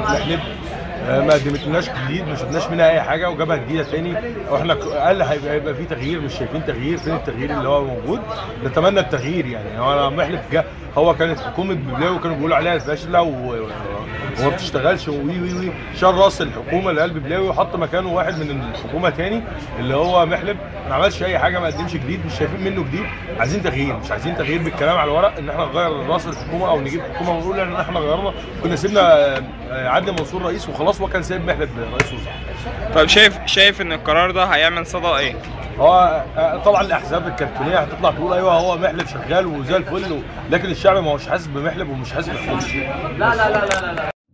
محلب آه، ما قدمتلناش جديد ما شفناش منها اي حاجه وجابها جديده تاني واحنا ك- قال هيبقى هيبقى في تغيير مش شايفين تغيير فين التغيير اللي هو موجود نتمنى التغيير يعني هو انا محلب جا هو كانت حكومه ببلاوي كانوا بيقولوا عليها فاشله و- و- وما بتشتغلش وي وي وي شال راس الحكومه اللي قال ببلاوي وحط مكانه واحد من الحكومه تاني اللي هو محلب ما عملش اي حاجه ما قدمش جديد مش شايفين منه جديد عايزين تغيير مش عايزين تغيير بالكلام على الورق ان احنا نغير راس الحكومه او نجيب حكومه ونقول ان احنا غيرنا كنا سيبنا آه، آه، عدلي منصور رئيس وخلاص هو كان سايب محلب رئيس وزراء طب شايف شايف ان القرار ده هيعمل صدى ايه هو آه، طبعا الاحزاب الكرتونيه هتطلع تقول ايوه هو محلب شغال وزي الفل و- لكن الشعب ما هوش حاسس بمحلب ومش حاسس بفلوس